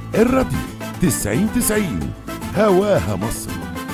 الراديو 90 90 هواها مصر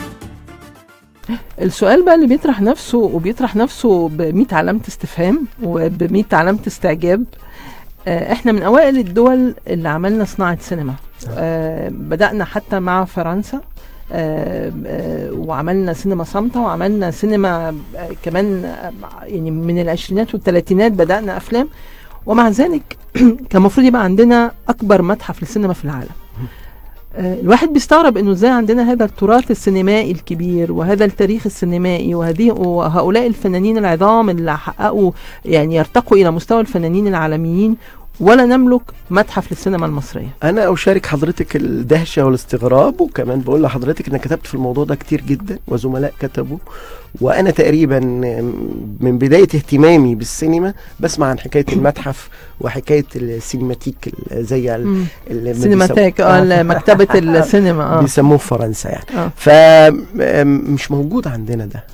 السؤال بقى اللي بيطرح نفسه وبيطرح نفسه ب 100 علامة استفهام وب 100 علامة استعجاب آه، احنا من اوائل الدول اللي عملنا صناعة سينما آه، بدأنا حتى مع فرنسا آه، آه، وعملنا سينما صامتة وعملنا سينما آه، كمان آه، يعني من العشرينات والثلاثينات بدأنا أفلام ومع ذلك كان المفروض يبقى عندنا أكبر متحف للسينما في العالم آه، الواحد بيستغرب انه ازاي عندنا هذا التراث السينمائي الكبير وهذا التاريخ السينمائي وهذه وهؤلاء الفنانين العظام اللي حققوا يعني يرتقوا الى مستوى الفنانين العالميين ولا نملك متحف للسينما المصريه انا اشارك حضرتك الدهشه والاستغراب وكمان بقول لحضرتك ان كتبت في الموضوع ده كتير جدا وزملاء كتبوا وانا تقريبا من بدايه اهتمامي بالسينما بسمع عن حكايه المتحف وحكايه السينماتيك زي ال- مم. اللي ما سينماتيك بيسم- اه مكتبه السينما اه بيسموه في فرنسا يعني اه فمش موجود عندنا ده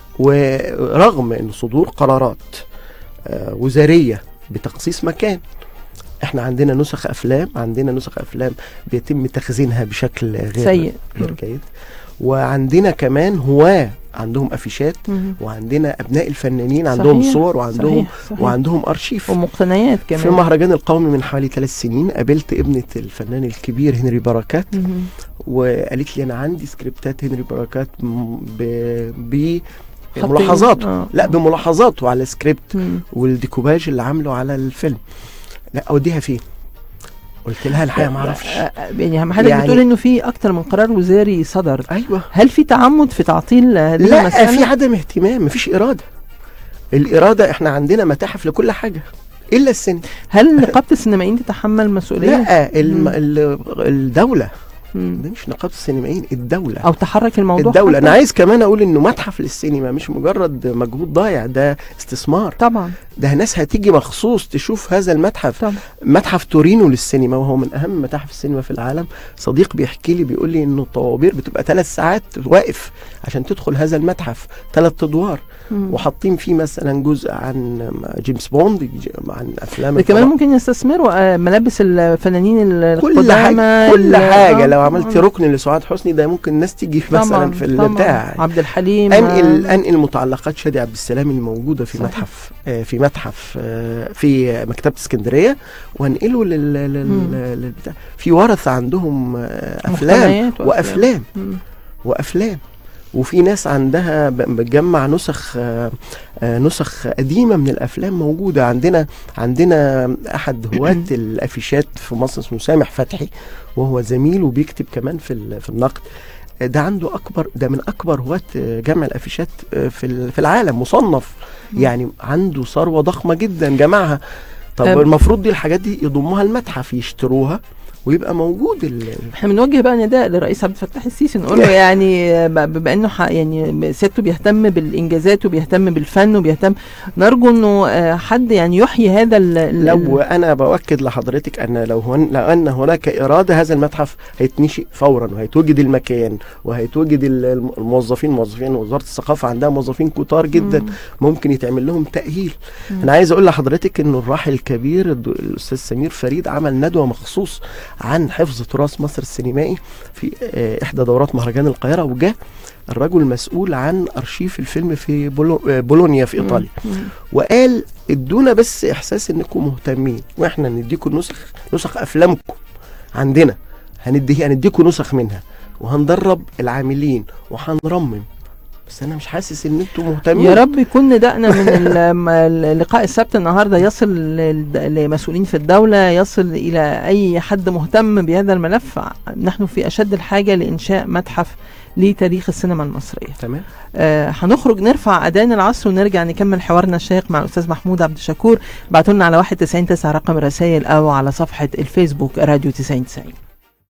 ورغم ان صدور قرارات آه، وزاريه بتخصيص مكان احنا عندنا نسخ افلام عندنا نسخ افلام بيتم تخزينها بشكل غير سيء غير جيد وعندنا كمان هواه عندهم افيشات مم. وعندنا ابناء الفنانين عندهم صحيح، صور وعندهم صحيح صحيح. وعندهم ارشيف ومقتنيات كمان في المهرجان القومي من حوالي ثلاث سنين قابلت ابنة الفنان الكبير هنري بركات مم. وقالت لي انا عندي سكريبتات هنري بركات م- ب ب خطين. ملاحظاته آه. لا بملاحظاته على السكريبت مم. والديكوباج اللي عامله على الفيلم لا اوديها فين قلت لها الحقيقه ما اعرفش آه، آه، يعني هم حضرتك يعني- بتقول انه في اكتر من قرار وزاري صدر ايوه هل في تعمد في تعطيل هذه لا المسألة؟ في عدم اهتمام مفيش اراده الاراده احنا عندنا متاحف لكل حاجه الا السينما هل نقابة السينمائيين تتحمل مسؤولية؟ لا الم... مم. ال- الدوله مم. ده مش نقابه السينمائيين الدوله أو تحرك الموضوع الدولة حتى؟ أنا عايز كمان أقول إنه متحف للسينما مش مجرد مجهود ضايع ده استثمار طبعا ده ناس هتيجي مخصوص تشوف هذا المتحف طبعا متحف تورينو للسينما وهو من أهم متاحف السينما في العالم صديق بيحكي لي بيقول لي إنه الطوابير بتبقى ثلاث ساعات واقف عشان تدخل هذا المتحف ثلاث أدوار مم. وحاطين فيه مثلا جزء عن جيمس بوند عن أفلام ده كمان الفضاء. ممكن يستثمروا آه، ملابس الفنانين كل القدامى حاجة كل ال- حاجة آه، لو عملت آه. ركن لسعاد حسني ده ممكن الناس تيجي مثلا طبعاً، في طبعاً. البتاع عبد الحليم انقل آه، انقل متعلقات شادي عبد السلام الموجوده في صحيح. متحف آه، في متحف آه، في مكتبه اسكندريه وانقله لل لل- مم. للبتاع في ورث عندهم آه، افلام مقتنيات وافلام مم. وافلام وفي ناس عندها ب- بتجمع نسخ آه، آه، نسخ قديمه من الافلام موجوده عندنا عندنا احد هواة الافيشات في مصر اسمه سامح فتحي وهو زميل وبيكتب كمان في ال- في النقد آه، ده عنده اكبر ده من اكبر هواة آه، جمع الافيشات آه، في ال- في العالم مصنف مم. يعني عنده ثروه ضخمه جدا جمعها طب أم. المفروض دي الحاجات دي يضموها المتحف يشتروها ويبقى موجود ال- احنا بنوجه بقى نداء للرئيس عبد الفتاح السيسي نقول له يعني آه، ب- بما انه ح- يعني سيادته بيهتم بالانجازات وبيهتم بالفن وبيهتم نرجو انه آه، حد يعني يحيي هذا ال- ال- لو انا باكد لحضرتك ان لو هن لو ان هناك اراده هذا المتحف هيتنشئ فورا وهيتوجد المكان وهيتوجد ال- الم- الموظفين موظفين وزاره الثقافه عندها موظفين كتار جدا مم. ممكن يتعمل لهم تاهيل مم. انا عايز اقول لحضرتك انه الراحل الكبير الد- الاستاذ سمير فريد عمل ندوه مخصوص عن حفظ تراث مصر السينمائي في آه، احدى دورات مهرجان القاهره وجاء الرجل المسؤول عن ارشيف الفيلم في بولو- آه، بولونيا في ايطاليا مم. وقال ادونا بس احساس انكم مهتمين واحنا نديكم نسخ نسخ افلامكم عندنا هندي هنديكم نسخ منها وهندرب العاملين وهنرمم بس انا مش حاسس ان انتم مهتمين يا رب يكون ندائنا من ال- ما اللقاء السبت النهارده يصل لل- لمسؤولين في الدوله يصل الى اي حد مهتم بهذا الملف نحن في اشد الحاجه لانشاء متحف لتاريخ السينما المصريه تمام آه هنخرج نرفع اذان العصر ونرجع نكمل حوارنا الشيق مع الاستاذ محمود عبد الشكور بعتوا لنا على 199 رقم الرسائل او على صفحه الفيسبوك راديو 90 90